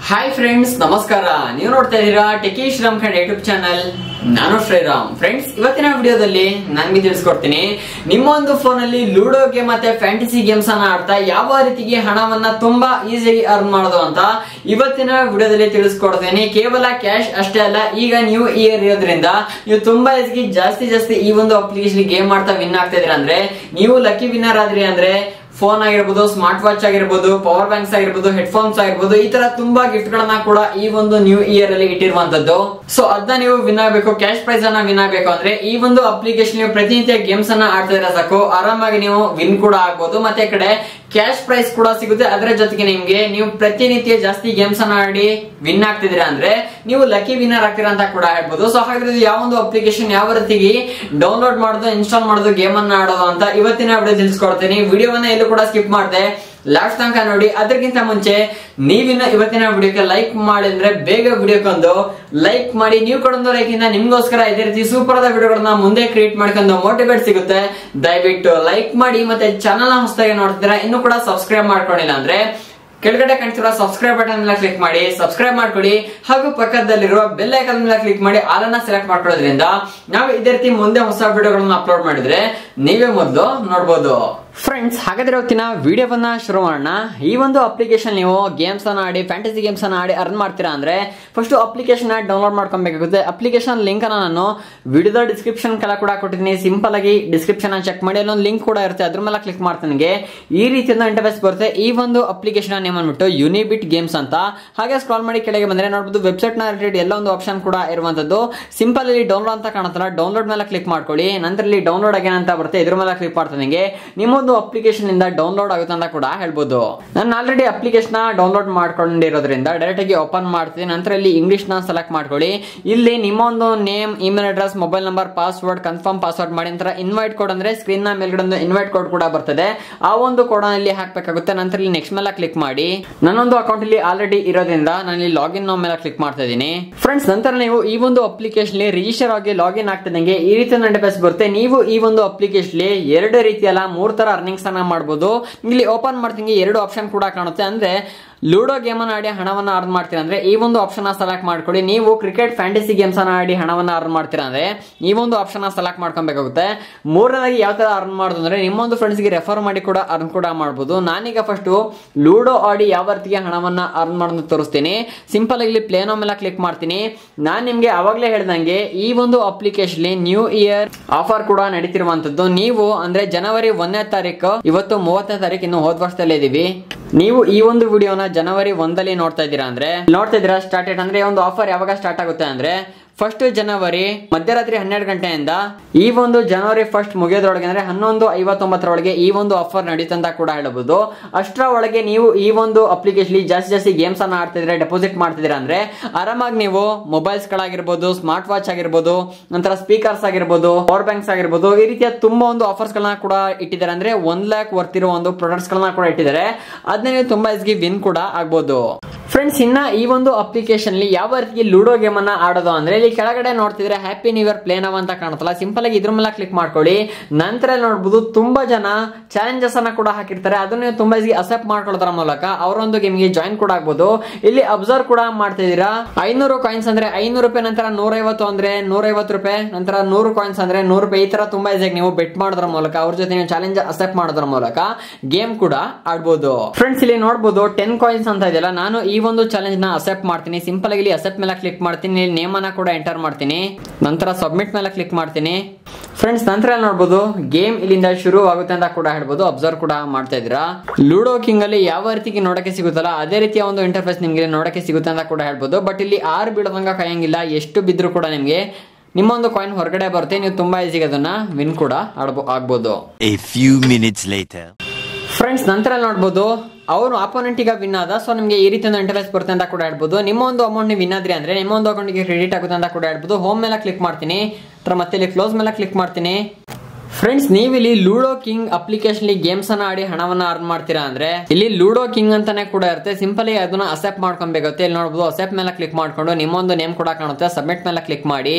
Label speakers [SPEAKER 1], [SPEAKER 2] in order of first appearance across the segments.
[SPEAKER 1] Hi friends ನಮಸ್ಕಾರ ನೀವು ನೋಡ್ತಾ ಇದ್ದೀರಾ ಟೆಕಿ ಶ್ರೀರಾಮ್ ಖಂಡ್ ಯೂಟ್ಯೂಬ್ ಚಾನಲ್ ನಾನು ಶ್ರೀರಾಮ್ ಫ್ರೆಂಡ್ಸ್ ಇವತ್ತಿನ ವಿಡಿಯೋದಲ್ಲಿ ನಾನು ತಿಳಿಸ್ಕೊಡ್ತೀನಿ ನಿಮ್ಮ ಒಂದು ಫೋನ್ ಅಲ್ಲಿ ಲೂಡೋ ಗೇಮ್ ಮತ್ತೆ ಫ್ಯಾಂಟಸಿ ಗೇಮ್ಸ್ ಅನ್ನ ಆಡ್ತಾ ಯಾವ ರೀತಿಗೆ ಹಣವನ್ನ ತುಂಬಾ ಈಸಿಯಾಗಿ ಅರ್ನ್ ಮಾಡೋದು ಅಂತ ಇವತ್ತಿನ ವಿಡಿಯೋದಲ್ಲಿ ತಿಳಿಸ್ಕೊಡ್ತೇನೆ ಕೇವಲ ಕ್ಯಾಶ್ ಅಷ್ಟೇ ಅಲ್ಲ ಈಗ ನ್ಯೂ ಇಯರ್ ಇರೋದ್ರಿಂದ ನೀವು ತುಂಬಾ ಈಸಿಗೆ ಜಾಸ್ತಿ ಜಾಸ್ತಿ ಈ ಒಂದು ಅಪ್ಲಿಕೇಶನ್ ಗೇಮ್ ಮಾಡ್ತಾ ವಿನ್ ಆಗ್ತಾ ಇದೀರ ಅಂದ್ರೆ ನೀವು ಲಕ್ಕಿ ವಿನ್ನರ್ ಆದ್ರಿ ಅಂದ್ರೆ ಫೋನ್ ಆಗಿರ್ಬೋದು ಸ್ಮಾರ್ಟ್ ವಾಚ್ ಆಗಿರ್ಬೋದು ಪವರ್ ಬ್ಯಾಂಕ್ಸ್ ಆಗಿರ್ಬೋದು ಹೆಡ್ಫೋನ್ಸ್ ಆಗಿರ್ಬೋದು ಈ ತರ ತುಂಬಾ ಗಿಫ್ಟ್ ಗಳನ್ನ ಕೂಡ ಈ ಒಂದು ನ್ಯೂ ಇಯರ್ ಅಲ್ಲಿ ಇಟ್ಟಿರುವಂತದ್ದು ಸೊ ಅದನ್ನ ನೀವು ವಿನ್ ಆಗಬೇಕು ಕ್ಯಾಶ್ ಪ್ರೈಸ್ ಅನ್ನ ವಿನ್ ಆಗಬೇಕು ಅಂದ್ರೆ ಈ ಒಂದು ಅಪ್ಲಿಕೇಶನ್ ನೀವು ಪ್ರತಿನಿತ್ಯ ಗೇಮ್ಸ್ ಅನ್ನ ಆಡ್ತಾ ಇದ್ರೆ ಸಾಕು ಆರಾಮಾಗಿ ನೀವು ವಿನ್ ಕೂಡ ಆಗ್ಬೋದು ಮತ್ತೆ ಈ ಕಡೆ ಕ್ಯಾಶ್ ಪ್ರೈಸ್ ಕೂಡ ಸಿಗುತ್ತೆ ಅದರ ಜೊತೆಗೆ ನಿಮ್ಗೆ ನೀವು ಪ್ರತಿನಿತ್ಯ ಜಾಸ್ತಿ ಗೇಮ್ಸ್ ಅನ್ನ ಆಡಿ ವಿನ್ ಆಗ್ತಿದ್ದೀರಾ ಅಂದ್ರೆ ನೀವು ಲಕ್ಕಿ ವಿನ್ನರ್ ಆಗ್ತೀರಾ ಅಂತ ಕೂಡ ಹೇಳ್ಬೋದು ಸೊ ಹಾಗಾದ್ರೆ ಇದು ಯಾವ ಒಂದು ಅಪ್ಲಿಕೇಶನ್ ಯಾವ ರೀತಿಗೆ ಡೌನ್ಲೋಡ್ ಮಾಡೋದು ಇನ್ಸ್ಟಾಲ್ ಮಾಡೋದು ಗೇಮ್ ಅನ್ನ ಆಡೋದು ಅಂತ ಇವತ್ತಿನ ವಿಡಿಯೋ ತಿಳಿಸ್ಕೊಡ್ತೀನಿ ವಿಡಿಯೋವನ್ನ ಎಲ್ಲೂ ಕೂಡ ಸ್ಕಿಪ್ ಮಾಡಿದೆ ಲಾಸ್ಟ್ ತನಕ ನೋಡಿ ಅದಕ್ಕಿಂತ ಮುಂಚೆ ನೀವಿನ್ನ ಇವತ್ತಿನ ವಿಡಿಯೋಕ್ಕೆ ಲೈಕ್ ಮಾಡಿದ್ರೆ ಬೇಗ ವಿಡಿಯೋಕ್ಕೊಂದು ಲೈಕ್ ಮಾಡಿ ನೀವು ಕೊಡೊಂದು ಲೈಕ್ ಇಂದ ನಿಮ್ಗೋಸ್ಕರ ಇದೇ ರೀತಿ ಸೂಪರ್ ಆದ ವಿಡಿಯೋಗಳನ್ನ ಮುಂದೆ ಕ್ರಿಯೇಟ್ ಮಾಡ್ಕೊಂಡು ಮೋಟಿವೇಟ್ ಸಿಗುತ್ತೆ ದಯವಿಟ್ಟು ಲೈಕ್ ಮಾಡಿ ಮತ್ತೆ ಚಾನಲ್ ನ ಹೊಸದಾಗಿ ನೋಡ್ತೀರಾ ಇನ್ನು ಕೂಡ ಸಬ್ಸ್ಕ್ರೈಬ್ ಮಾಡ್ಕೊಂಡಿಲ್ಲ ಅಂದ್ರೆ ಕೆಳಗಡೆ ಕಾಣ್ತಿರೋ ಸಬ್ಸ್ಕ್ರೈಬ್ ಬಟನ್ ಮೇಲೆ ಕ್ಲಿಕ್ ಮಾಡಿ ಸಬ್ಸ್ಕ್ರೈಬ್ ಮಾಡ್ಕೊಳ್ಳಿ ಹಾಗೂ ಪಕ್ಕದಲ್ಲಿರುವ ಬೆಲ್ ಐಕನ್ ಮೇಲೆ ಕ್ಲಿಕ್ ಮಾಡಿ ಆಲ್ ಅನ್ನ ಸೆಲೆಕ್ಟ್ ಮಾಡ್ಕೊಳ್ಳೋದ್ರಿಂದ ನಾವು ಇದೇ ರೀತಿ ಮುಂದೆ ಹೊಸ ವಿಡಿಯೋಗಳನ್ನ ಅಪ್ಲೋಡ್ ಮಾಡಿದ್ರೆ ನೀವೇ ಮೊದಲು ನೋಡ್ಬೋದು ಫ್ರೆಂಡ್ಸ್ ಹಾಗಾದ್ರೆ ಇವತ್ತಿನ ವಿಡಿಯೋವನ್ನ ಶುರು ಮಾಡೋಣ ಈ ಒಂದು ಅಪ್ಲಿಕೇಶನ್ ನೀವು ಗೇಮ್ಸ್ ಅನ್ನ ಆಡಿ ಫ್ಯಾಂಟಸಿ ಗೇಮ್ಸ್ ಅನ್ನ ಆಡಿ ಅರ್ನ್ ಮಾಡ್ತೀರಾ ಅಂದ್ರೆ ಫಸ್ಟ್ ಅಪ್ಲಿಕೇಶನ್ ಡೌನ್ಲೋಡ್ ಮಾಡ್ಕೊಬೇಕಾಗುತ್ತೆ ಅಪ್ಲಿಕೇಶನ್ ಲಿಂಕ್ ಅನ್ನ ನಾನು ವಿಡಿಯೋದ ಡಿಸ್ಕ್ರಿಪ್ಷನ್ ಕೆಲ ಕೂಡ ಕೊಟ್ಟಿದ್ದೀನಿ ಸಿಂಪಲ್ ಆಗಿ ಡಿಸ್ಕ್ರಿಪ್ಷನ್ ಚೆಕ್ ಮಾಡಿ ಅಲ್ಲೊಂದು ಲಿಂಕ್ ಕೂಡ ಇರುತ್ತೆ ಅದ್ರ ಮೇಲೆ ಕ್ಲಿಕ್ ಮಾಡ್ತಾನೆ ಈ ರೀತಿಯಿಂದ ಇಂಟರ್ಫೇಸ್ ಬರುತ್ತೆ ಈ ಒಂದು ಅಪ್ಲಿಕೇಶನ್ ನೇಮ್ ಅಂದ್ಬಿಟ್ಟು ಯುನಿಬಿಟ್ ಗೇಮ್ಸ್ ಅಂತ ಹಾಗೆ ಸ್ಕ್ರಾಲ್ ಮಾಡಿ ಕೆಳಗೆ ಬಂದ್ರೆ ನೋಡಬಹುದು ವೆಬ್ಸೈಟ್ ನ ರಿಲೇಟೆಡ್ ಎಲ್ಲ ಒಂದು ಆಪ್ಷನ್ ಕೂಡ ಇರುವಂತದ್ದು ಸಿಂಪಲ್ ಇಲ್ಲಿ ಡೌನ್ಲೋಡ್ ಅಂತ ಕಾಣುತ್ತಲ್ಲ ಡೌನ್ಲೋಡ್ ಮೇಲೆ ಕ್ಲಿಕ್ ಮಾಡ್ಕೊಳ್ಳಿ ನಂತರ ಇಲ್ಲಿ ಡೌನ್ಲೋಡ್ ಆಗೇನ್ ಅಂತ ಬರುತ್ತೆ ಇದ್ರ ಮೇಲೆ ಕ್ಲಿಕ್ ಮಾಡ್ತಾನೆ ನಿಮ್ಮ ಒಂದು ಅಪ್ಲಿಕೇಶನ್ ಇಂದ ಡೌನ್ಲೋಡ್ ಆಗುತ್ತೆ ಅಂತ ಕೂಡ ಹೇಳ್ಬೋದು ನಾನು ಆಲ್ರೆಡಿ ಅಪ್ಲಿಕೇಶನ್ ಡೌನ್ಲೋಡ್ ಮಾಡ್ಕೊಂಡಿರೋದ್ರಿಂದ ಡೈರೆಕ್ಟ್ ಆಗಿ ಓಪನ್ ಮಾಡ್ತೀನಿ ನಂತರ ಇಲ್ಲಿ ಇಂಗ್ಲಿಷ್ ನ ಸೆಲೆಕ್ಟ್ ಮಾಡ್ಕೊಳ್ಳಿ ಇಲ್ಲಿ ನಿಮ್ಮ ಒಂದು name email address mobile number password confirm password ಮಾಡಿ ನಂತರ ಇನ್ವೈಟ್ ಕೋಡ್ ಅಂದ್ರೆ ಸ್ಕ್ರೀನ್ ನ ಮೇಲ್ಗಡೆ ಒಂದು ಇನ್ವೈಟ್ ಕೋಡ್ ಕೂಡ ಬರ್ತದೆ ಆ ಒಂದು ಕೋಡ್ ಇಲ್ಲಿ ಹಾಕ್ಬೇಕಾಗುತ್ತೆ ನಂತರ ಇಲ್ಲಿ ನೆಕ್ಸ್ಟ್ ಮೇಲೆ ಕ್ಲಿಕ್ ಮಾಡಿ ನನ್ನೊಂದು ಅಕೌಂಟ್ ಇಲ್ಲಿ ಆಲ್ರೆಡಿ ಇರೋದ್ರಿಂದ ನಾನು ಇಲ್ಲಿ ಲಾಗಿನ್ ಮೇಲೆ ಕ್ಲಿಕ್ ಮಾಡ್ತಾ ಇದ್ದೀನಿ ಫ್ರೆಂಡ್ಸ್ ನಂತರ ನೀವು ಈ ಒಂದು ಅಪ್ಲಿಕೇಶನ್ ರಿಜಿಸ್ಟರ್ ಆಗಿ ಲಾಗಿನ್ ಆಗ್ತಿದ್ದಂಗೆ ಈ ರೀತಿ ಇಂಟರ್ಫೇಸ್ ಬರುತ್ತೆ ನೀವು ಈ ಒಂದು ಅಪ್ಲಿಕೇಶನ್ ಎರಡು ರೀತಿಯಲ್ಲ ಮೂರ್ ತರ ಅರ್ನಿಂಗ್ಸ್ ಅನ್ನ ಮಾಡಬಹುದು ಇಲ್ಲಿ ಓಪನ್ ಮಾಡ್ತೀನಿ ಎರಡು ಆಪ್ಷನ್ ಕೂಡ ಕಾಣುತ್ತೆ ಅಂದ್ರೆ ಲೂಡೋ ಗೇಮ್ ಅನ್ನ ಆಡಿ ಹಣವನ್ನ ಅರ್ನ್ ಮಾಡ್ತೀರಾ ಅಂದ್ರೆ ಈ ಒಂದು ಆಪ್ಷನ್ ಸೆಲೆಕ್ಟ್ ಮಾಡ್ಕೊಳ್ಳಿ ನೀವು ಕ್ರಿಕೆಟ್ ಫ್ಯಾಂಟಸಿ ಗೇಮ್ಸ್ ಅನ್ನ ಆಡಿ ಹಣವನ್ನ ಅರ್ನ್ ಮಾಡ್ತೀರಾ ಅಂದ್ರೆ ಈ ಒಂದು ಆಪ್ಷನ್ ಸೆಲೆಕ್ಟ್ ಮಾಡ್ಕೊಬೇಕಾಗುತ್ತೆ ಮೂರನೇದಾಗಿ ಯಾವ ತರ ಅರ್ನ್ ಮಾಡೋದು ಅಂದ್ರೆ ನಿಮ್ಮೊಂದು ಫ್ರೆಂಡ್ಸ್ ಗೆ ರೆಫರ್ ಮಾಡಿ ಕೂಡ ಅರ್ನ್ ಕೂಡ ಮಾಡಬಹುದು ನಾನೀಗ ಫಸ್ಟ್ ಲೂಡೋ ಆಡಿ ಯಾವ ರೀತಿಗೆ ಹಣವನ್ನ ಅರ್ನ್ ಮಾಡೋದು ತೋರಿಸ್ತೀನಿ ಸಿಂಪಲ್ ಆಗಿ ಪ್ಲೇನೋ ಮೇಲೆ ಕ್ಲಿಕ್ ಮಾಡ್ತೀನಿ ನಾನ್ ನಿಮ್ಗೆ ಅವಾಗಲೇ ಹೇಳ್ದಂಗೆ ಈ ಒಂದು ಅಪ್ಲಿಕೇಶನ್ ನ್ಯೂ ಇಯರ್ ಆಫರ್ ಕೂಡ ನಡೀತಿರುವಂತದ್ದು ನೀವು ಅಂದ್ರೆ ಜನವರಿ ಒಂದನೇ ತಾರೀಕು ಇವತ್ತು ಮೂವತ್ತನೇ ತಾರೀಕು ಇನ್ನು ಹೋದ ವರ್ಷದಲ್ಲೇ ಇದೀವಿ ನೀವು ಈ ಒಂದು ವಿಡಿಯೋನ ಜನವರಿ ಒಂದಲ್ಲಿ ನೋಡ್ತಾ ಇದ್ದೀರಾ ಅಂದ್ರೆ ನೋಡ್ತಾ ಇದ್ದೀರಾ ಸ್ಟಾರ್ಟ್ ಡೇಟ್ ಅಂದ್ರೆ ಒಂದು ಆಫರ್ ಯಾವಾಗ ಸ್ಟಾರ್ಟ್ ಆಗುತ್ತೆ ಅಂದ್ರೆ ಫಸ್ಟ್ ಜನವರಿ ಮಧ್ಯರಾತ್ರಿ ಹನ್ನೆರಡು ಗಂಟೆಯಿಂದ ಈ ಒಂದು ಜನವರಿ ಫಸ್ಟ್ ಮುಗಿಯೋದ್ರೊಳಗೆ ಅಂದ್ರೆ ಹನ್ನೊಂದು ಐವತ್ತೊಂಬತ್ತರೊಳಗೆ ಈ ಒಂದು ಆಫರ್ ನಡೀತಂತ ಕೂಡ ಹೇಳಬಹುದು ಅಷ್ಟರ ಒಳಗೆ ನೀವು ಈ ಒಂದು ಅಪ್ಲಿಕೇಶನ್ ಜಾಸ್ತಿ ಜಾಸ್ತಿ ಗೇಮ್ಸ್ ಅನ್ನ ಆಡ್ತಿದ್ರೆ ಡೆಪಾಸಿಟ್ ಮಾಡ್ತಿದ್ದೀರಾ ಅಂದ್ರೆ ಆರಾಮಾಗಿ ನೀವು ಮೊಬೈಲ್ಸ್ ಗಳಾಗಿರ್ಬೋದು ಸ್ಮಾರ್ಟ್ ವಾಚ್ ಆಗಿರ್ಬೋದು ನಂತರ ಸ್ಪೀಕರ್ಸ್ ಆಗಿರ್ಬೋದು ಪವರ್ ಬ್ಯಾಂಕ್ಸ್ ಆಗಿರ್ಬೋದು ಈ ರೀತಿಯ ತುಂಬಾ ಒಂದು ಆಫರ್ಸ್ ಗಳನ್ನ ಕೂಡ ಇಟ್ಟಿದ್ದಾರೆ ಅಂದ್ರೆ ಒನ್ ಲ್ಯಾಕ್ ವರ್ತ್ ಇರೋ ಒಂದು ಪ್ರಾಡಕ್ಟ್ಸ್ ಗಳನ್ನ ಕೂಡ ಇಟ್ಟಿದ್ದಾರೆ ಅದನ್ನ ನೀವು ತುಂಬಾ ಈಸಿಗೆ ವಿನ್ ಕೂಡ ಆಗ್ಬೋದು ಫ್ರೆಂಡ್ಸ್ ಇನ್ನ ಈ ಒಂದು ಅಪ್ಲಿಕೇಶನ್ ಯಾವ ರೀತಿ ಲೂಡೋ ಗೇಮ್ ಅನ್ನ ಆಡೋದು ಅಂದ್ರೆ ಇಲ್ಲಿ ಕೆಳಗಡೆ ನೋಡ್ತಿದ್ರೆ happy new year play now ಅಂತ ಕಾಣುತ್ತಲ್ಲ ಸಿಂಪಲ್ ಆಗಿ ಇದ್ರ ಮೇಲೆ ಕ್ಲಿಕ್ ಮಾಡ್ಕೊಳ್ಳಿ ನಂತರ ನೋಡಬಹುದು ತುಂಬಾ ಜನ ಚಾಲೆಂಜಸ್ ಅನ್ನ ಕೂಡ ಹಾಕಿರ್ತಾರೆ ಅದನ್ನ ನೀವು ತುಂಬಾ ಈಸಿ ಅಕ್ಸೆಪ್ಟ್ ಮಾಡ್ಕೊಳ್ಳೋದ್ರ ಮೂಲಕ ಅವರೊಂದು ಗೇಮ್ಗೆ ಜಾಯಿನ್ ಕೂಡ ಆಗ್ಬೋದು ಇಲ್ಲಿ ಅಬ್ಸರ್ವ್ ಕೂಡ ಮಾಡ್ತಿದ್ದೀರಾ ಐನೂರು ಕಾಯಿನ್ಸ್ ಅಂದ್ರೆ ಐನೂರು ರೂಪಾಯಿ ನಂತರ ನೂರೈವತ್ತು ಅಂದ್ರೆ ನೂರೈವತ್ತು ರೂಪಾಯಿ ನಂತರ ನೂರು ಕಾಯಿನ್ಸ್ ಅಂದ್ರೆ ನೂರು ರೂಪಾಯಿ ಈ ತರ ತುಂಬಾ ಈಸಿಯಾಗಿ ನೀವು ಬೆಟ್ ಮಾಡೋದ್ರ ಮೂಲಕ ಅವ್ರ ಜೊತೆ ನೀವು ಚಾಲೆಂಜ್ ಅಕ್ಸೆಪ್ಟ್ ಮಾಡೋದ್ರ ಮೂಲಕ ಗೇಮ್ ಕೂಡ ಆಡ್ಬೋದು ಫ್ರೆಂಡ್ಸ್ ಇಲ್ಲಿ ನೋಡಬಹುದು ಟೆನ್ ಕಾಯಿನ್ಸ್ ಅಂತ ಇದೆಯಲ್ಲ ನಾನು ಈ ಒಂದು ಚಾಲೆಂಜ್ ನ ಅಕ್ಸೆಪ್ಟ್ ಮಾಡ್ತೀನಿ ಸಿಂಪಲ್ ಆಗಿ ಅಕ್ಸೆಪ್ಟ್ ಮೇಲೆ ಕ್ಲಿಕ್ ಮಾಡ್ತೀನಿ ನೇಮ್ ಅನ್ನ ಕೂಡ ಎಂಟರ್ ಮಾಡ್ತೀನಿ ನಂತರ ಸಬ್ಮಿಟ್ ಮೇಲೆ ಕ್ಲಿಕ್ ಮಾಡ್ತೀನಿ ಫ್ರೆಂಡ್ಸ್ ನಂತರ ನೋಡಬಹುದು ಗೇಮ್ ಇಲ್ಲಿಂದ ಶುರು ಆಗುತ್ತೆ ಅಂತ ಕೂಡ ಹೇಳ್ಬೋದು ಅಬ್ಸರ್ವ್ ಕೂಡ ಮಾಡ್ತಾ ಇದ್ದೀರಾ ಲೂಡೋ ಕಿಂಗ್ ಅಲ್ಲಿ ಯಾವ ರೀತಿ ನೋಡಕ್ಕೆ ಸಿಗುತ್ತಲ್ಲ ಅದೇ ರೀತಿಯ ಒಂದು ಇಂಟರ್ಫೇಸ್ ನಿಮ್ಗೆ ನೋಡಕ್ಕೆ ಸಿಗುತ್ತೆ ಅಂತ ಕೂಡ ಹೇಳ್ಬೋದು ಬಟ್ ಇಲ್ಲಿ ಆರು ಬೀಳದಂಗ ಕಾಯಂಗಿಲ್ಲ ಎಷ್ಟು ಬಿದ್ರು ಕೂಡ ನಿಮ್ಗೆ ನಿಮ್ಮ ಒಂದು ಕಾಯಿನ್ ಹೊರಗಡೆ ಬರುತ್ತೆ ನೀವು ತುಂಬಾ ಈಸಿಗೆ ಅದನ್ನ ವಿನ್ ಕೂಡ ಆಡ್ಬೋ ಆಗ್ಬೋದು
[SPEAKER 2] A few minutes later.
[SPEAKER 1] Friends ನಂತರ ನೋಡ್ಬೋದು ಅವನು ಅಪೋನೆಂಟ್ ಈಗ ವಿನ್ ಆದ ಸೊ ನಿಮಗೆ ಈ ರೀತಿ ಒಂದು ಇಂಟರ್ಫೇಸ್ ಬರುತ್ತೆ ಅಂತ ಕೂಡ ಹೇಳ್ಬೋದು ನಿಮ್ಮ ಒಂದು ಅಮೌಂಟ್ ನೀವು ವಿನ್ ಆದ್ರಿ ಅಂದ್ರೆ ನಿಮ್ಮ ಒಂದು ಅಕೌಂಟ್ಗೆ ಕ್ರೆಡಿಟ್ ಆಗುತ್ತೆ ಅಂತ ಕೂಡ ಹೇಳ್ಬೋದು ಹೋಮ್ ಮೇಲೆ ಕ್ಲಿಕ್ ಮಾಡ್ತೀನಿ ಅಥವಾ ಮತ್ತೆ ಇಲ್ಲಿ ಕ್ಲೋಸ್ ಮೇಲೆ ಕ್ಲಿಕ್ ಮಾಡ್ತೀನಿ ಫ್ರೆಂಡ್ಸ್ ನೀವು ಇಲ್ಲಿ ಲೂಡೋ ಕಿಂಗ್ ಅಪ್ಲಿಕೇಶನ್ ಗೇಮ್ಸ್ ಅನ್ನ ಆಡಿ ಹಣವನ್ನ ಅರ್ನ್ ಮಾಡ್ತೀರಾ ಅಂದ್ರೆ ಇಲ್ಲಿ ಲೂಡೋ ಕಿಂಗ್ ಅಂತಾನೆ ಕೂಡ ಇರುತ್ತೆ ಸಿಂಪಲ್ ಆಗಿ ಅದನ್ನ ಅಸೆಪ್ಟ್ ಮಾಡ್ಕೊಬೇಕಾಗುತ್ತೆ ಇಲ್ಲಿ ನೋಡಬಹುದು ಅಸೆಪ್ಟ್ ಮೇಲೆ ಕ್ಲಿಕ್ ಮಾಡ್ಕೊಂಡು ನಿಮ್ಮೊಂದು ನೇಮ್ ಕೂಡ ಕಾಣುತ್ತೆ ಸಬ್ಮಿಟ್ ಮೇಲೆ ಕ್ಲಿಕ್ ಮಾಡಿ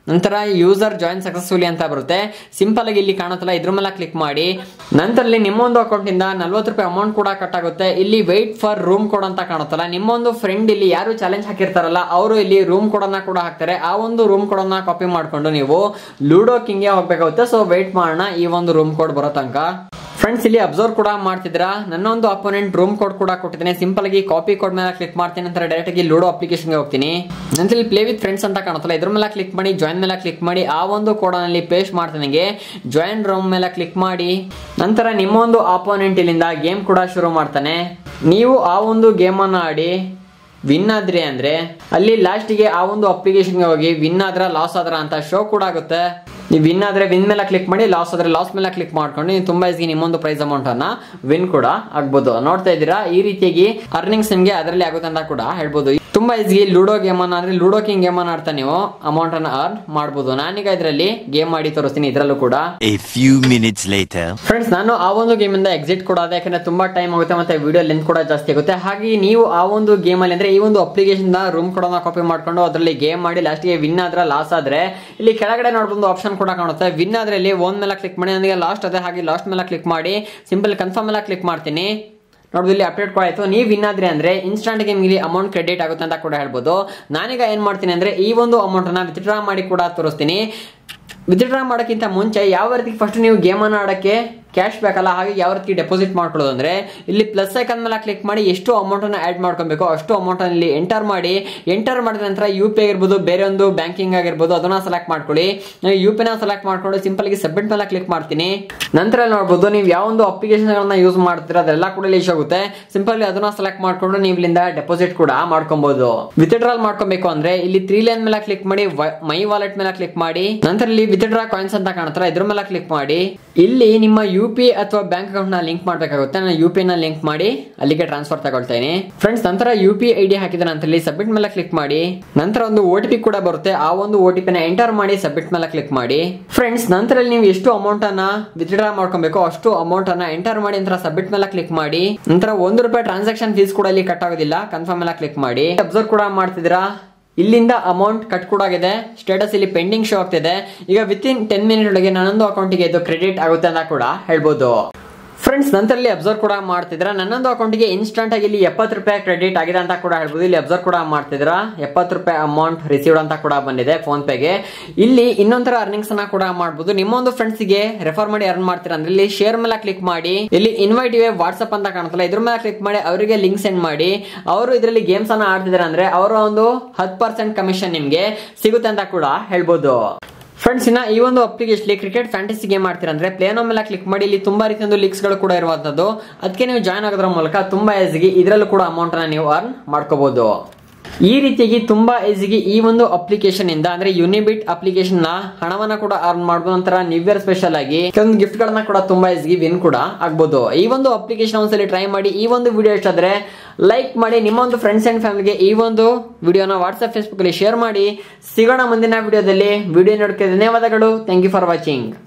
[SPEAKER 1] ನಂತರ ಯೂಸರ್ ಜಾಯಿನ್ ಸಕ್ಸಸ್ಫುಲಿ ಅಂತ ಬರುತ್ತೆ ಸಿಂಪಲ್ ಆಗಿ ಇಲ್ಲಿ ಕಾಣುತ್ತಲ್ಲ ಇದ್ರ ಮೇಲೆ ಕ್ಲಿಕ್ ಮಾಡಿ ನಂತರ ಇಲ್ಲಿ ನಿಮ್ಮೊಂದು ಅಕೌಂಟ್ ಇಂದ ನಲ್ವತ್ತು ರೂಪಾಯಿ ಅಮೌಂಟ್ ಕೂಡ ಕಟ್ ಆಗುತ್ತೆ ಇಲ್ಲಿ ವೆಯ್ಟ್ ಫಾರ್ ರೂಮ್ ಕೋಡ್ ಅಂತ ಕಾಣುತ್ತಲ್ಲ ನಿಮ್ಮೊಂದು ಫ್ರೆಂಡ್ ಇಲ್ಲಿ ಯಾರು ಚಾಲೆಂಜ್ ಹಾಕಿರ್ತಾರಲ್ಲ ಅವರು ಇಲ್ಲಿ ರೂಮ್ ಕೋಡ್ ಅನ್ನ ಕೂಡ ಹಾಕ್ತಾರೆ ಆ ಒಂದು ರೂಮ್ ಕೋಡ್ ಅನ್ನ ಕಾಪಿ ಮಾಡ್ಕೊಂಡು ನೀವು ಲೂಡೋ ಕಿಂಗ್ಗೆ ಹೋಗ್ಬೇಕಾಗುತ್ತೆ ಸೊ ವೆಯ್ಟ್ ಮಾಡೋಣ ಈ ಒಂದು ರೂಮ್ ಕೋಡ್ ಬರೋ ತನಕ ಫ್ರೆಂಡ್ಸ್ ಇಲ್ಲಿ ಅಬ್ಸರ್ವ್ ಕೂಡ ಮಾಡ್ತಿದ್ರ ನನ್ನ ಒಂದು ಅಪೋನೆಂಟ್ ರೂಮ್ ಕೋಡ್ ಕೂಡ ಕೊಟ್ಟಿದ್ದೇನೆ ಸಿಂಪಲ್ ಆಗಿ ಕಾಪಿ ಕೋಡ್ ಮೇಲೆ ಕ್ಲಿಕ್ ಮಾಡ್ತೀನಿ ನಂತರ ಡೈರೆಕ್ಟ್ ಆಗಿ ಲೂಡೋ ಅಪ್ಲಿಕೇಶನ್ಗೆ ಹೋಗ್ತೀನಿ ನಂತರ ಇಲ್ಲಿ ಪ್ಲೇ ವಿತ್ ಫ್ರೆಂಡ್ಸ್ ಅಂತ ಕಾಣುತ್ತಲ್ಲ ಇದ್ರ ಮೇಲೆ ಕ್ಲಿಕ್ ಮಾಡಿ ಜಾಯಿನ್ ಮೇಲೆ ಕ್ಲಿಕ್ ಮಾಡಿ ಆ ಒಂದು ಕೋಡನಲ್ಲಿ ಪೇಸ್ಟ್ ಮಾಡ್ತೀನಿ ಜಾಯಿನ್ ರೂಮ್ ಮೇಲೆ ಕ್ಲಿಕ್ ಮಾಡಿ ನಂತರ ನಿಮ್ಮ ಒಂದು ಅಪೋನೆಂಟ್ ಇಲ್ಲಿಂದ ಗೇಮ್ ಕೂಡ ಶುರು ಮಾಡ್ತಾನೆ ನೀವು ಆ ಒಂದು ಗೇಮ್ ಅನ್ನ ಆಡಿ ವಿನ್ ಆದ್ರಿ ಅಂದ್ರೆ ಅಲ್ಲಿ ಲಾಸ್ಟಿಗೆ ಆ ಒಂದು ಅಪ್ಲಿಕೇಶನ್ಗೆ ಹೋಗಿ ವಿನ್ ಆದ್ರ ಲಾಸ್ ಆದ್ರ ಅಂತ ಶೋ ಕೂಡ ಆಗುತ್ತೆ ನೀವು ವಿನ್ ಆದ್ರೆ ವಿನ್ ಮೇಲೆ ಕ್ಲಿಕ್ ಮಾಡಿ ಲಾಸ್ ಆದ್ರೆ ಲಾಸ್ ಮೇಲೆ ಕ್ಲಿಕ್ ಮಾಡ್ಕೊಂಡು ನೀವು ತುಂಬಾ ಈಸಿ ನಿಮ್ಮೊಂದು ಪ್ರೈಸ್ ಅಮೌಂಟ್ ಅನ್ನ ವಿನ್ ಕೂಡ ಆಗ್ಬೋದು ನೋಡ್ತಾ ಇದ್ದೀರಾ ಈ ರೀತಿಯಾಗಿ ಅರ್ನಿಂಗ್ಸ್ ನಿಮ್ಗೆ ಅದರಲ್ಲಿ ಆಗುತ್ತೆ ಅಂತ ಕೂಡ ಹೇಳ್ಬೋದು ತುಂಬಾ ಈಸಿ ಲೂಡೋ ಗೇಮ್ ಅನ್ನ ಅಂದ್ರೆ ಲೂಡೋ ಕಿಂಗ್ ಗೇಮ್ ಅನ್ನ ಆಡ್ತಾ ನೀವು ಅಮೌಂಟ್ ಅನ್ನ ಅರ್ನ್ ಮಾಡ್ಬೋದು ನಾನೀಗ ಇದರಲ್ಲಿ ಗೇಮ್ ಮಾಡಿ ತೋರಿಸ್ತೀನಿ ಇದರಲ್ಲೂ ಕೂಡ
[SPEAKER 2] A few minutes later.
[SPEAKER 1] Friends ನಾನು ಆ ಒಂದು ಗೇಮ್ ಇಂದ ಎಕ್ಸಿಟ್ ಕೂಡ ಅದೇ ಯಾಕಂದ್ರೆ ತುಂಬಾ ಟೈಮ್ ಆಗುತ್ತೆ ಮತ್ತೆ ವಿಡಿಯೋ ಲೆಂತ್ ಕೂಡ ಜಾಸ್ತಿ ಆಗುತ್ತೆ ಹಾಗೆ ನೀವು ಆ ಒಂದು ಗೇಮ್ ಅಲ್ಲಿ ಅಂದ್ರೆ ಈ ಒಂದು ಅಪ್ಲಿಕೇಶನ್ ರೂಮ್ ಕೂಡ ಕಾಪಿ ಮಾಡ್ಕೊಂಡು ಅದರಲ್ಲಿ ಗೇಮ್ ಮಾಡಿ ಲಾಸ್ಟ್ ಗೆ ವಿನ್ ಆದ್ರೆ ಲಾಸ್ ಆದ್ರೆ ಇಲ್ಲಿ ಕೆಳಗಡೆ ನೋಡ್ಬೋದು ಆಪ್ಷನ್ ಕೂಡ ಕಾಣುತ್ತೆ ವಿನ್ ಆದ್ರೆ ಇಲ್ಲಿ ಒಂದ್ ಮೇಲೆ ಕ್ಲಿಕ್ ಮಾಡಿ ನನಗೆ ಲಾಸ್ಟ್ ಅದೇ ಹಾಗೆ ಲಾಸ್ಟ್ ಮೇಲೆ ಕ್ಲಿಕ್ ಮಾಡಿ ಸಿಂಪಲ್ ಕನ್ಫರ್ಮ್ ಮೇಲೆ ಕ್ಲಿಕ್ ಮಾಡ್ತೀನಿ ನೋಡ್ಬೋದು ಇಲ್ಲಿ ಅಪ್ಡೇಟ್ ಕೂಡ ಆಯ್ತು ನೀವು ವಿನ್ ಆದ್ರೆ ಅಂದ್ರೆ ಇನ್ಸ್ಟಾಂಟ್ ಗೇಮ್ ಇಲ್ಲಿ ಅಮೌಂಟ್ ಕ್ರೆಡಿಟ್ ಆಗುತ್ತೆ ಅಂತ ಕೂಡ ಹೇಳ್ಬೋದು ನಾನೀಗ ಏನ್ ಮಾಡ್ತೀನಿ ಅಂದ್ರೆ ಈ ಒಂದು ಅಮೌಂಟ್ ಅನ್ನ ವಿತ್ಡ್ರಾ ಮಾಡಿ ಕೂಡ ತೋರಿಸ್ತೀನಿ ವಿತ್ಡ್ರಾ ಮಾಡೋಕ್ಕಿಂತ ಮುಂಚೆ ಯಾವ ರೀತಿ ಫಸ್ಟ್ ನೀವು ಗೇಮ್ ಅನ್ನ ಆಡಕ್ಕೆ ಕ್ಯಾಶ್ ಬೇಕಲ್ಲ ಹಾಗೆ ಯಾವ ರೀತಿ ಡೆಪಾಸಿಟ್ ಮಾಡ್ಕೊಳ್ಳೋದು ಅಂದ್ರೆ ಇಲ್ಲಿ ಪ್ಲಸ್ ಐಕನ್ ಮೇಲೆ ಕ್ಲಿಕ್ ಮಾಡಿ ಎಷ್ಟು ಅಮೌಂಟ್ ಅನ್ನ ಆಡ್ ಮಾಡ್ಕೊಬೇಕು ಅಷ್ಟು ಅಮೌಂಟ್ ಅಲ್ಲಿ ಎಂಟರ್ ಮಾಡಿ ಎಂಟರ್ ಮಾಡಿದ ನಂತರ ಯು ಪಿ ಆಗಿರ್ಬೋದು ಬೇರೆ ಒಂದು ಬ್ಯಾಂಕಿಂಗ್ ಆಗಿರ್ಬೋದು ಅದನ್ನ ಸೆಲೆಕ್ಟ್ ಮಾಡ್ಕೊಳ್ಳಿ ಯು ಪಿ ನ ಸೆಲೆಕ್ಟ್ ಮಾಡ್ಕೊಂಡು ಸಿಂಪಲ್ ಆಗಿ ಸಬ್ಮಿಟ್ ಮೇಲೆ ಕ್ಲಿಕ್ ಮಾಡ್ತೀನಿ ನಂತರ ನೋಡ್ಬೋದು ನೀವು ಯಾವ ಒಂದು ಅಪ್ಲಿಕೇಶನ್ ಗಳನ್ನ ಯೂಸ್ ಮಾಡ್ತೀರಾ ಅದೆಲ್ಲ ಕೂಡ ಇಲ್ಲಿ ಆಗುತ್ತೆ ಸಿಂಪಲ್ ಅದನ್ನ ಸೆಲೆಕ್ಟ್ ಮಾಡ್ಕೊಂಡು ನೀವು ಇಲ್ಲಿಂದ ಡೆಪಾಸಿಟ್ ಕೂಡ ಮಾಡ್ಕೊಬಹುದು ವಿತ್ಡ್ರಾಲ್ ಮಾಡ್ಕೊಬೇಕು ಅಂದ್ರೆ ಇಲ್ಲಿ ತ್ರೀ ಲೈನ್ ಮೇಲೆ ಕ್ಲಿಕ್ ಮಾಡಿ ಮೈ ವಾಲೆಟ್ ಮೇಲೆ ಕ್ಲಿಕ್ ಮಾಡಿ ನಂತರ ಇಲ್ಲಿ ವಿತ್ಡ್ರಾ ಕಾಯಿನ್ಸ್ ಅಂತ ಕಾಣುತ್ತಾರೆ ಇದ್ರ ಮೇಲೆ ಕ್ಲಿಕ್ ಮಾಡಿ ಇಲ್ಲಿ ನಿಮ್ಮ ಯು ಪಿ ಅಥವಾ ಬ್ಯಾಂಕ್ ಅಕೌಂಟ್ ನ ಲಿಂಕ್ ಮಾಡಬೇಕಾಗುತ್ತೆ ನಾನು ಯು ಪಿ ನ ಲಿಂಕ್ ಮಾಡಿ ಅಲ್ಲಿಗೆ ಟ್ರಾನ್ಸ್ಫರ್ ತಗೊಳ್ತೇನೆ ಫ್ರೆಂಡ್ಸ್ ನಂತರ ಯು ಪಿ ಐ ಡಿ ಹಾಕಿದ ನಂತರ ಇಲ್ಲಿ ಸಬ್ಮಿಟ್ ಮೇಲೆ ಕ್ಲಿಕ್ ಮಾಡಿ ನಂತರ ಒಂದು ಓ ಟಿ ಪಿ ಕೂಡ ಬರುತ್ತೆ ಆ ಒಂದು ಓ ಟಿ ಪಿ ನ ಎಂಟರ್ ಮಾಡಿ ಸಬ್ಮಿಟ್ ಮೇಲೆ ಕ್ಲಿಕ್ ಮಾಡಿ ಫ್ರೆಂಡ್ಸ್ ನಂತರ ಇಲ್ಲಿ ನೀವು ಎಷ್ಟು ಅಮೌಂಟ್ ಅನ್ನ ವಿತ್ಡ್ರಾ ಮಾಡ್ಕೊಬೇಕು ಅಷ್ಟು ಅಮೌಂಟ್ ಅನ್ನ ಎಂಟರ್ ಮಾಡಿ ನಂತರ ಸಬ್ಮಿಟ್ ಮೇಲೆ ಕ್ಲಿಕ್ ಮಾಡಿ ನಂತರ ಒಂದು ರೂಪಾಯಿ ಟ್ರಾನ್ಸಾಕ್ಷನ್ ಫೀಸ್ ಕೂಡ ಇಲ್ಲಿ ಕಟ್ ಆಗೋದಿಲ್ಲ ಕನ್ಫರ್ಮ್ ಮೇಲೆ ಕ್ಲಿಕ್ ಮಾಡಿ ಅಬ್ಸರ್ವ್ ಕೂಡ ಮಾಡ್ತಿದ್ದೀರಾ ಇಲ್ಲಿಂದ ಅಮೌಂಟ್ ಕಟ್ ಕೂಡ ಆಗಿದೆ ಸ್ಟೇಟಸ್ ಇಲ್ಲಿ ಪೆಂಡಿಂಗ್ ಶೋ ಆಗ್ತಿದೆ ಈಗ ವಿತ್ ಇನ್ ಟೆನ್ ಮಿನಿಟ್ ಒಳಗೆ ನನ್ನೊಂದು ಅಕೌಂಟಿಗೆ ಇದು ಕ್ರೆಡಿಟ್ ಆಗುತ್ತೆ ಅಂತ ಕೂಡ ಹೇಳ್ಬೋದು ಫ್ರೆಂಡ್ಸ್ ನಂತರ ಇಲ್ಲಿ ಅಬ್ಸರ್ವ್ ಕೂಡ ಮಾಡ್ತಿದ್ರ ನನ್ನೊಂದು ಅಕೌಂಟಿಗೆ ಇನ್ಸ್ಟಂಟ್ ಆಗಿ ಇಲ್ಲಿ ಎಪ್ಪತ್ತು ರೂಪಾಯಿ ಕ್ರೆಡಿಟ್ ಆಗಿದೆ ಅಂತ ಕೂಡ ಹೇಳ್ಬೋದು ಇಲ್ಲಿ ಅಬ್ಸರ್ವ್ ಕೂಡ ಮಾಡ್ತಿದ್ರ ಎಪ್ಪತ್ತು ರೂಪಾಯಿ ಅಮೌಂಟ್ ರಿಸೀವ್ಡ್ ಅಂತ ಕೂಡ ಬಂದಿದೆ ಫೋನ್ ಪೇಗೆ ಇಲ್ಲಿ ಇನ್ನೊಂಥರ ಅರ್ನಿಂಗ್ಸ್ ಅನ್ನ ಕೂಡ ಮಾಡಬಹುದು ನಿಮ್ಮೊಂದು ಫ್ರೆಂಡ್ಸ್ ಗೆ ರೆಫರ್ ಮಾಡಿ ಅರ್ನ್ ಮಾಡ್ತೀರಾ ಅಂದ್ರೆ ಇಲ್ಲಿ ಶೇರ್ ಮೇಲೆ ಕ್ಲಿಕ್ ಮಾಡಿ ಇಲ್ಲಿ ಇನ್ವೈಟ್ ಇವೆ ವಾಟ್ಸ್ಆಪ್ ಅಂತ ಕಾಣುತ್ತಲ್ಲ ಇದ್ರ ಮೇಲೆ ಕ್ಲಿಕ್ ಮಾಡಿ ಅವರಿಗೆ ಲಿಂಕ್ ಸೆಂಡ್ ಮಾಡಿ ಅವರು ಇದರಲ್ಲಿ ಗೇಮ್ಸ್ ಅನ್ನ ಆಡ್ತಿದಾರೆ ಅಂದ್ರೆ ಅವರ ಒಂದು ಹತ್ತು ಪರ್ಸೆಂಟ್ ಕಮಿಷನ್ ನಿಮ್ಗೆ ಸಿಗುತ್ತೆ ಅಂತ ಕೂಡ ಹೇಳ್ಬೋದು ಫ್ರೆಂಡ್ಸ್ ಇನ್ನ ಈ ಒಂದು ಅಪ್ಲಿಕೇಶನ್ ಕ್ರಿಕೆಟ್ ಫ್ಯಾಂಟಸಿ ಗೇಮ್ ಮಾಡ್ತೀರಾ ಅಂದ್ರೆ ಪ್ಲೇನೋ ಮೇಲೆ ಕ್ಲಿಕ್ ಮಾಡಿ ಇಲ್ಲಿ ತುಂಬಾ ರೀತಿಯ ಒಂದು ಲಿಂಕ್ಸ್ ಗಳು ಕೂಡ ಇರುವಂತದ್ದು ಅದಕ್ಕೆ ನೀವು ಜಾಯ್ನ್ ಆಗೋದ್ರ ಮೂಲಕ ತುಂಬಾ ಈಸಿಗೆ ಇದರಲ್ಲೂ ಕೂಡ ಅಮೌಂಟ್ ಅನ್ನ ನೀವು ಅರ್ನ್ ಮಾಡ್ಕೋಬಹುದು ಈ ರೀತಿಯಾಗಿ ತುಂಬಾ ಈಸಿಗೆ ಈ ಒಂದು ಅಪ್ಲಿಕೇಶನ್ ಇಂದ ಅಂದ್ರೆ ಯುನಿಬಿಟ್ ಅಪ್ಲಿಕೇಶನ್ ನ ಹಣವನ್ನ ಕೂಡ ಅರ್ನ್ ಮಾಡಬಹುದು ನಂತರ ನ್ಯೂ ಇಯರ್ ಸ್ಪೆಷಲ್ ಆಗಿ ಕೆಲವೊಂದು ಗಿಫ್ಟ್ ಗಳನ್ನ ಕೂಡ ತುಂಬಾ ಈಸಿಗೆ ವಿನ್ ಕೂಡ ಆಗ್ಬೋದು ಈ ಒಂದು ಅಪ್ಲಿಕೇಶನ್ ಒಂದ್ಸಲಿ ಟ್ರೈ ಮಾಡಿ ಈ ಒಂದು ವಿಡಿಯೋ ಇಷ್ಟ ಆದ್ರೆ ಲೈಕ್ ಮಾಡಿ ನಿಮ್ಮ ಒಂದು ಫ್ರೆಂಡ್ಸ್ ಅಂಡ್ ಫ್ಯಾಮಿಲಿಗೆ ಈ ಒಂದು ವಿಡಿಯೋನ ವಾಟ್ಸ್ಆಪ್ ಫೇಸ್ಬುಕ್ ಅಲ್ಲಿ ಶೇರ್ ಮಾಡಿ ಸಿಗೋಣ ಮುಂದಿನ ವಿಡಿಯೋದಲ್ಲಿ ವಿಡಿಯೋ ನೋಡಕ್ಕೆ ಧನ್ಯವಾದಗಳು ಥ್ಯಾಂಕ್ ಯು ಫಾರ್ ವಾಚಿಂಗ್